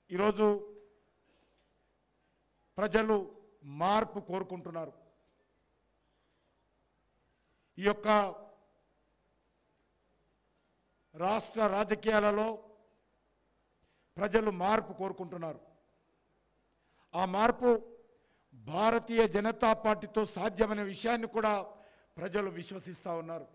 ఈరోజు ప్రజలు మార్పు కోరుకుంటున్నారు ఈ యొక్క రాష్ట్ర రాజకీయాలలో ప్రజలు మార్పు కోరుకుంటున్నారు ఆ మార్పు భారతీయ జనతా పార్టీతో సాధ్యమనే విషయాన్ని కూడా ప్రజలు విశ్వసిస్తూ ఉన్నారు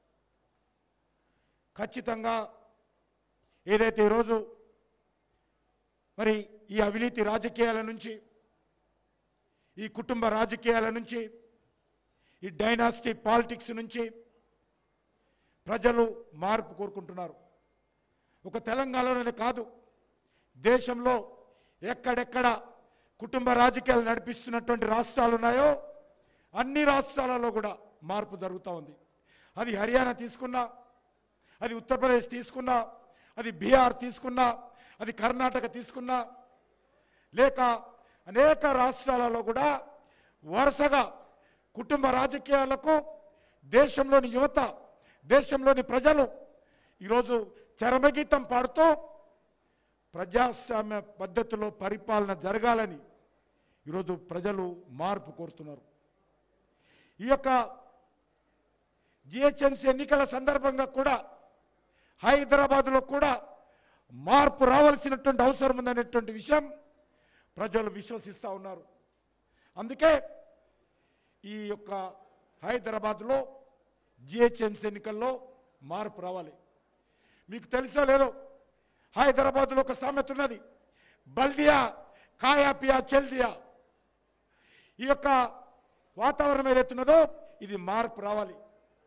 ఖచ్చితంగా ఏదైతే ఈరోజు మరి ఈ అవినీతి రాజకీయాల నుంచి ఈ కుటుంబ రాజకీయాల నుంచి ఈ డైనాసిటీ పాలిటిక్స్ నుంచి ప్రజలు మార్పు కోరుకుంటున్నారు ఒక తెలంగాణలోనే కాదు దేశంలో ఎక్కడెక్కడ కుటుంబ రాజకీయాలు నడిపిస్తున్నటువంటి రాష్ట్రాలు ఉన్నాయో అన్ని రాష్ట్రాలలో కూడా మార్పు జరుగుతూ ఉంది అది హర్యానా తీసుకున్నా అది ఉత్తరప్రదేశ్ తీసుకున్నా అది బీహార్ తీసుకున్నా అది కర్ణాటక తీసుకున్నా లేక అనేక రాష్ట్రాలలో కూడా వరుసగా కుటుంబ రాజకీయాలకు దేశంలోని యువత దేశంలోని ప్రజలు ఈరోజు చరమగీతం పాడుతూ ప్రజాస్వామ్య పద్ధతిలో పరిపాలన జరగాలని ఈరోజు ప్రజలు మార్పు కోరుతున్నారు ఈ యొక్క జిహెచ్ఎంసీ ఎన్నికల సందర్భంగా కూడా హైదరాబాదులో కూడా మార్పు రావాల్సినటువంటి అవసరం ఉందనేటువంటి విషయం ప్రజలు విశ్వసిస్తూ ఉన్నారు అందుకే ఈ యొక్క హైదరాబాద్లో జిహెచ్ఎంసీ ఎన్నికల్లో మార్పు రావాలి మీకు తెలుసో లేదో హైదరాబాద్లో ఒక సామెత ఉన్నది బల్దియా కాయా పియా చెల్దియా ఈ యొక్క వాతావరణం ఏదైతున్నదో ఇది మార్పు రావాలి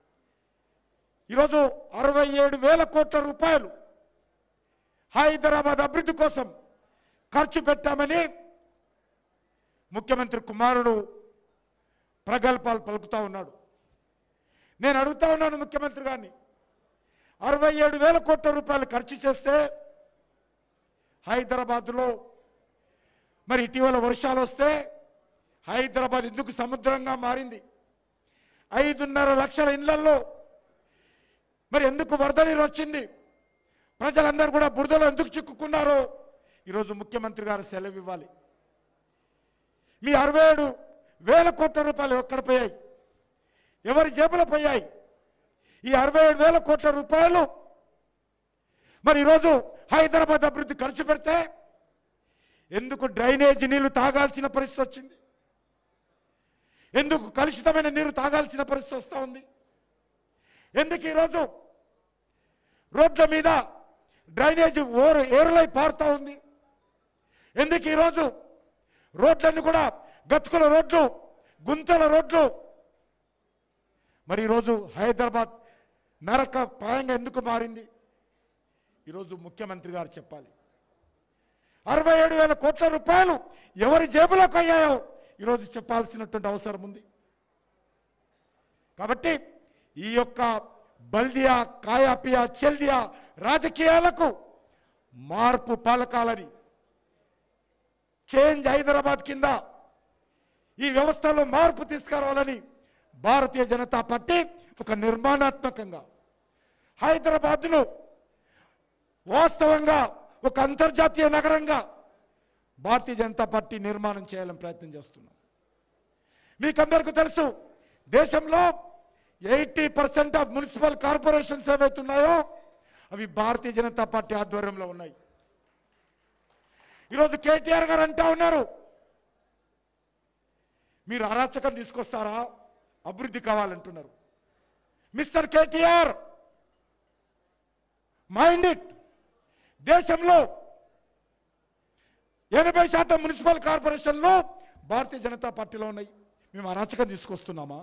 ఈరోజు అరవై ఏడు వేల కోట్ల రూపాయలు హైదరాబాద్ అభివృద్ధి కోసం ఖర్చు పెట్టామని ముఖ్యమంత్రి కుమారుడు ప్రగల్భాలు పలుకుతా ఉన్నాడు నేను అడుగుతా ఉన్నాను ముఖ్యమంత్రి గారిని అరవై ఏడు వేల కోట్ల రూపాయలు ఖర్చు చేస్తే హైదరాబాద్లో మరి ఇటీవల వర్షాలు వస్తే హైదరాబాద్ ఎందుకు సముద్రంగా మారింది ఐదున్నర లక్షల ఇళ్లలో మరి ఎందుకు వరద నీరు వచ్చింది ప్రజలందరూ కూడా బురదలో ఎందుకు చిక్కుకున్నారో ఈరోజు ముఖ్యమంత్రి గారు సెలవు ఇవ్వాలి మీ అరవై ఏడు వేల కోట్ల రూపాయలు ఎక్కడ పోయాయి ఎవరి జేబులో పోయాయి ఈ అరవై ఏడు వేల కోట్ల రూపాయలు మరి ఈరోజు హైదరాబాద్ అభివృద్ధి ఖర్చు పెడితే ఎందుకు డ్రైనేజ్ నీళ్లు తాగాల్సిన పరిస్థితి వచ్చింది ఎందుకు కలుషితమైన నీరు తాగాల్సిన పరిస్థితి వస్తూ ఉంది ఎందుకు ఈరోజు రోడ్ల మీద డ్రైనేజ్ ఓరు ఏరులై పారుతూ ఉంది ఎందుకు ఈరోజు రోడ్లన్నీ కూడా గతుకుల రోడ్లు గుంతల రోడ్లు మరి ఈరోజు హైదరాబాద్ నరక ప్రాయంగా ఎందుకు మారింది ఈరోజు ముఖ్యమంత్రి గారు చెప్పాలి అరవై ఏడు వేల కోట్ల రూపాయలు ఎవరి జేబులోకి అయ్యాయో ఈరోజు చెప్పాల్సినటువంటి అవసరం ఉంది కాబట్టి ఈ యొక్క బల్దియా కాయాపియా చెల్దియా రాజకీయాలకు మార్పు పాలకాలని చేంజ్ హైదరాబాద్ కింద ఈ వ్యవస్థలో మార్పు తీసుకురావాలని భారతీయ జనతా పార్టీ ఒక నిర్మాణాత్మకంగా హైదరాబాద్ను వాస్తవంగా ఒక అంతర్జాతీయ నగరంగా భారతీయ జనతా పార్టీ నిర్మాణం చేయాలని ప్రయత్నం చేస్తున్నాం మీకందరికీ తెలుసు దేశంలో eighty percent of municipal corporations ఏవైతున్నాయో అవి భారతీయ జనతా పార్టీ ఆధ్వర్యంలో ఉన్నాయి ఈరోజు కేటీఆర్ గారు అంటా ఉన్నారు మీరు అరాచకం తీసుకొస్తారా అభివృద్ధి కావాలంటున్నారు మిస్టర్ కేటీఆర్ మైండ్ ఇట్ దేశంలో ఎనభై శాతం మున్సిపల్ కార్పొరేషన్లు భారతీయ జనతా పార్టీలో ఉన్నాయి మేము అరాచకం తీసుకొస్తున్నామా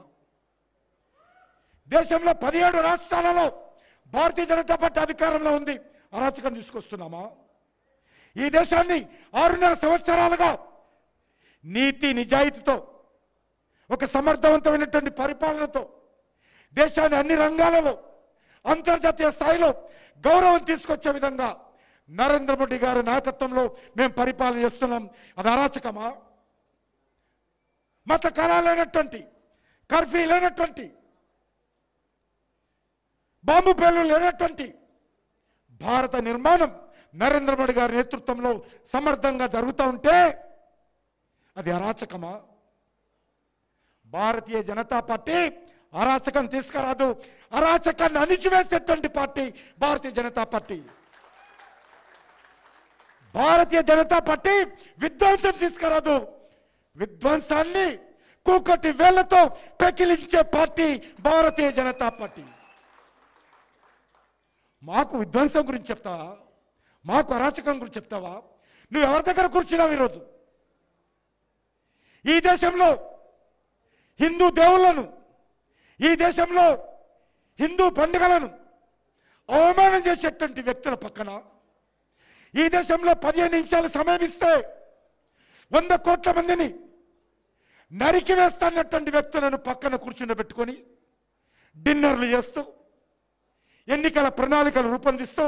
దేశంలో పదిహేడు రాష్ట్రాలలో భారతీయ జనతా పార్టీ అధికారంలో ఉంది అరాచకం తీసుకొస్తున్నామా ఈ దేశాన్ని ఆరున్నర సంవత్సరాలుగా నీతి నిజాయితీతో ఒక సమర్థవంతమైనటువంటి పరిపాలనతో దేశాన్ని అన్ని రంగాలలో అంతర్జాతీయ స్థాయిలో గౌరవం తీసుకొచ్చే విధంగా నరేంద్ర మోడీ గారి నాయకత్వంలో మేము పరిపాలన చేస్తున్నాం అది అరాచకమా మత కళ లేనటువంటి కర్ఫ్యూ లేనటువంటి బాంబు పేలు లేనటువంటి భారత నిర్మాణం నరేంద్ర మోడీ గారి నేతృత్వంలో సమర్థంగా జరుగుతూ ఉంటే అది అరాచకమా భారతీయ జనతా పార్టీ అరాచకం తీసుకురాదు అరాచకాన్ని అణిచివేసేటువంటి party Bharatiya Janata party Bharatiya Janata party విధ్వంసం తీసుకురాదు విధ్వంసాన్ని కూకటి వేళ్లతో పెకిలించే పార్టీ భారతీయ జనతా పార్టీ మాకు విధ్వంసం గురించి చెప్తావా మాకు అరాచకం గురించి చెప్తావా నువ్వు ఎవరి దగ్గర కూర్చున్నావు ఈరోజు ఈ దేశంలో హిందూ దేవుళ్ళను ఈ దేశంలో హిందూ పండుగలను అవమానం చేసేటువంటి వ్యక్తుల పక్కన ఈ దేశంలో పదిహేను నిమిషాలు సమయం ఇస్తే వంద కోట్ల మందిని నరికి వేస్తానటువంటి వ్యక్తులను పక్కన కూర్చుండబెట్టుకొని డిన్నర్లు చేస్తూ ఎన్నికల ప్రణాళికలు రూపొందిస్తూ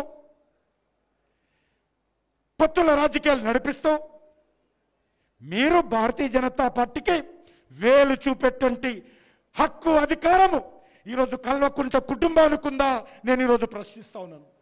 పొత్తుల రాజకీయాలు నడిపిస్తూ మీరు భారతీయ జనతా పార్టీకి వేలు చూపెట్టంటి హక్కు అధికారము ఈరోజు కల్వకుంట కుటుంబానికి ఉందా నేను ఈరోజు ప్రశ్నిస్తా ఉన్నాను